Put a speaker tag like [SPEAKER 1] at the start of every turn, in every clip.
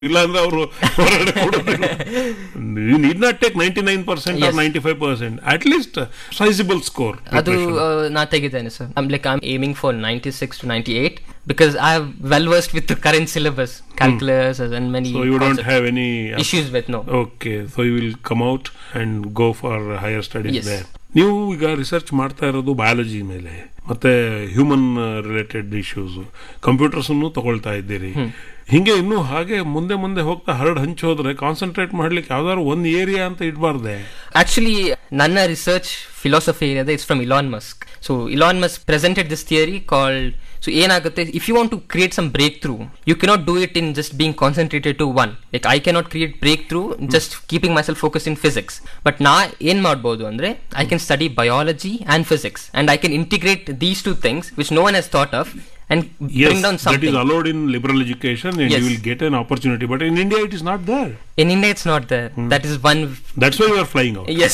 [SPEAKER 1] ಇಲ್ಲಾಂದ್ರೆ ಅವರು ಹೊರಗಡೆ ಕೊಡೋದಿಲ್ಲ you need not take ninety nine percent or
[SPEAKER 2] Yes.
[SPEAKER 1] Ninety five percent at least sizeable score
[SPEAKER 2] ಅದು ಆ, ನಾ ತೆಗಿದ್ದೇನೆ sir I'm like I'm aiming for ninety six to ninety eight because I have well versed with current syllabus calculus and many
[SPEAKER 1] so you don't have any
[SPEAKER 2] issues with no
[SPEAKER 1] okay so you will come out and go for higher studies
[SPEAKER 2] Yes.
[SPEAKER 1] There ನೀವು ಈಗ research ಮಾಡ್ತಾ ಇರೋದು biology ಮೇಲೆ ಮತ್ತೆ human related issues computers ಅನ್ನು ತಗೊಳ್ತಾ ಇದ್ದೀರಿ ಹಿಂಗೆ ಇನ್ನು ಹಾಗೆ ಮುಂದೆ ಮುಂದೆ ಹೋಗ್ತಾ ಹರಡ್ ಹಂಚೋದ್ರೆ ಕಾನ್ಸಂಟ್ರೇಟ್ ಮಾಡ್ಲಿಕ್ಕೆ ಯಾವ್ದಾದ್ರು ಒಂದ್ ಏರಿಯಾ ಅಂತ ಇಡಬಾರ್ದೆ
[SPEAKER 2] ಆಕ್ಚುಲಿ ನನ್ನ ರಿಸರ್ಚ್ ಫಿಲಾಸಫಿ ಏನಿದೆ it's from Elon Musk so Elon Musk presented this theory called so ಏನಾಗುತ್ತೆ if you want to create some breakthrough you cannot do it in just being concentrated to one like I cannot create breakthrough just keeping myself focus in physics but ನಾ ಏನ್ ಮಾಡ್ಬೋದು ಅಂದ್ರೆ I can study biology and physics and I can integrate these two things which no one has thought of and
[SPEAKER 1] Yes,
[SPEAKER 2] bring down
[SPEAKER 1] that is
[SPEAKER 2] something
[SPEAKER 1] allowed in liberal education and you
[SPEAKER 2] Yes.
[SPEAKER 1] will get an opportunity. But in India, it is not there.
[SPEAKER 2] In India it's not there that is one
[SPEAKER 1] That's why you are flying out.
[SPEAKER 2] Yes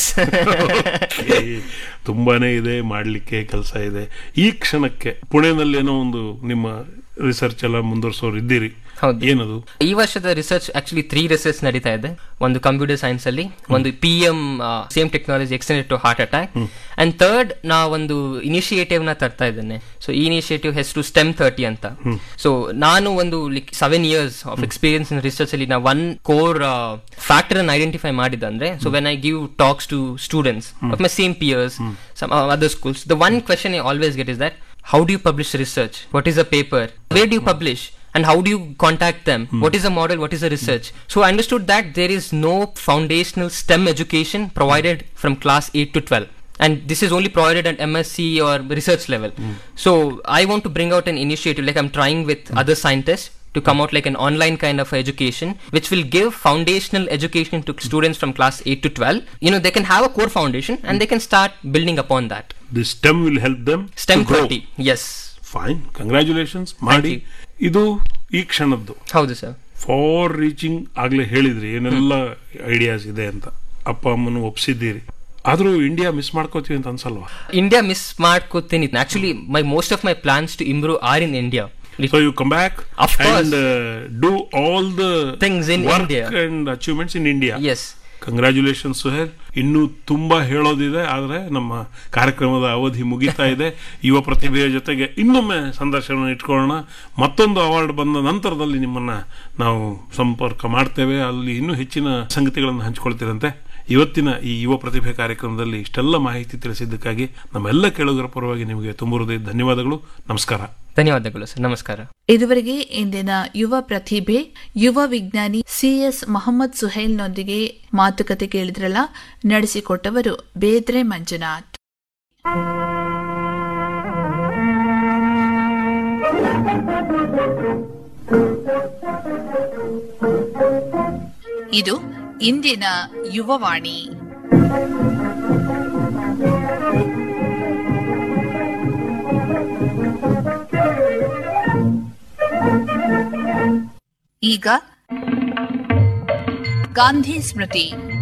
[SPEAKER 1] Okay. ತುಂಬಾನೇ ಇದೆ ಮಾಡ್ಲಿಕ್ಕೆ ಕೆಲಸ ಇದೆ ಈ ಕ್ಷಣಕ್ಕೆ ಪುಣೆನಲ್ಲಿ ಏನೋ ಒಂದು ನಿಮ್ಮ ರಿಸರ್ಚ್ ಎಲ್ಲ ಮುಂದುವರ್ಸೋರು ಇದ್ದೀರಿ
[SPEAKER 2] ಹೌದು.
[SPEAKER 1] ಏನದು
[SPEAKER 2] ಈ ವರ್ಷದ ರಿಸರ್ಚ್ ಆಕ್ಚುಲಿ ತ್ರೀ ರಿಸರ್ಚ್ ನಡೀತಾ ಇದೆ ಒಂದು ಕಂಪ್ಯೂಟರ್ ಸೈನ್ಸ್ ಅಲ್ಲಿ ಒಂದು P M same technology extended to heart attack and third ನಾ ಒಂದು ಇನಿಷಿಯೇಟಿವ್ ನ ತರ್ತಾ ಇದ್ದೇನೆ ಸೊ ಈ ಇನಿಷಿಯೇಟಿವ್ ಹೆಸರು ಸ್ಟೆಮ್ ಥರ್ಟಿ ಅಂತ ಸೊ ನಾನು ಒಂದು like seven years of experience in research ಅಲ್ಲಿ ನಾ ಒನ್ ಕೋರ್ ಫ್ಯಾಕ್ಟರ್ ಅನ್ನು ಐಡೆಂಟಿಫೈ ಮಾಡಿದಂದ್ರೆ so when I give talks to students of my same peers some uh, other schools. The one question I always get is that how do you publish research? What is a paper? Where do you publish? And how do you contact them? What is a model? What is a research? So I understood that there is no foundational STEM education provided from class 8 to 12. And this is only provided at MSc or research level. So I want to bring out an initiative like I'm trying with other scientists to come out like an online kind of education which will give foundational education to students from class 8 to 12 you know they can have a core foundation and they can start building upon that
[SPEAKER 1] the stem will help them
[SPEAKER 2] stem 30 yes
[SPEAKER 1] fine congratulations ಮಾಡಿ ಇದು ಈ ಕ್ಷಣದ್ದು
[SPEAKER 2] ಹೌದು sir
[SPEAKER 1] for reaching ಆಗ್ಲೇ ಹೇಳಿದ್ರಿ ಏನೆಲ್ಲ ideas ಇದೆ ಅಂತ ಅಪ್ಪ ಅಮ್ಮನ ಒಪ್ಸಿದ್ದೀರಿ ಆದ್ರೂ ಇಂಡಿಯಾ ಮಿಸ್ ಮಾಡ್ಕೋತೀವಿ ಅಂತ ಅನ್ಸಲ್ವಾ
[SPEAKER 2] ಇಂಡಿಯಾ ಮಿಸ್ ಮಾಡ್ಕೋತೀನಿ actually my most of my plans to improve are in India
[SPEAKER 1] so you come back
[SPEAKER 2] Of course.
[SPEAKER 1] And do all the
[SPEAKER 2] Things in
[SPEAKER 1] work
[SPEAKER 2] India.
[SPEAKER 1] And achievements in India
[SPEAKER 2] yes
[SPEAKER 1] congratulation Suhail ಇನ್ನೂ ತುಂಬಾ ಹೇಳೋದಿದೆ ಆದ್ರೆ ನಮ್ಮ ಕಾರ್ಯಕ್ರಮದ ಅವಧಿ ಮುಗಿತಾ ಇದೆ ಯುವ ಪ್ರತಿಭೆಯ ಜೊತೆಗೆ ಇನ್ನೊಮ್ಮೆ ಸಂದರ್ಶನ ಇಟ್ಕೊಳ್ಳೋಣ ಮತ್ತೊಂದು ಅವಾರ್ಡ್ ಬಂದ ನಂತರದಲ್ಲಿ ನಿಮ್ಮನ್ನ ನಾವು ಸಂಪರ್ಕ ಮಾಡ್ತೇವೆ ಅಲ್ಲಿ ಇನ್ನೂ ಹೆಚ್ಚಿನ ಸಂಗತಿಗಳನ್ನು ಹಂಚಿಕೊಳ್ತೀರಂತೆ ಇವತ್ತಿನ ಈ ಯುವ ಪ್ರತಿಭೆ ಕಾರ್ಯಕ್ರಮದಲ್ಲಿ ಇಷ್ಟೆಲ್ಲ ಮಾಹಿತಿ ತಿಳಿಸಿದ್ದಕ್ಕಾಗಿ ನಮ್ಮೆಲ್ಲ ಕೇಳುಗರ ಪರವಾಗಿ ನಿಮಗೆ ತುಂಬ ಹೃದಯ ಧನ್ಯವಾದಗಳು ನಮಸ್ಕಾರ
[SPEAKER 2] ಧನ್ಯವಾದಗಳು ಸರ್ ನಮಸ್ಕಾರ
[SPEAKER 3] ಇದುವರೆಗೆ ಇಂದಿನ ಯುವ ಪ್ರತಿಭೆ ಯುವ ವಿಜ್ಞಾನಿ ಸಿಎಸ್ ಮೊಹಮ್ಮದ್ ಸುಹೇಲ್ನೊಂದಿಗೆ ಮಾತುಕತೆ ಕೇಳಿದ್ರಲ್ಲ ನಡೆಸಿಕೊಟ್ಟವರು ಬೇದ್ರೆ ಮಂಜುನಾಥ್ ಇದು ಇಂದಿನ ಯುವವಾಣಿ ಈಗ ಗಾಂಧಿ ಸ್ಮೃತಿ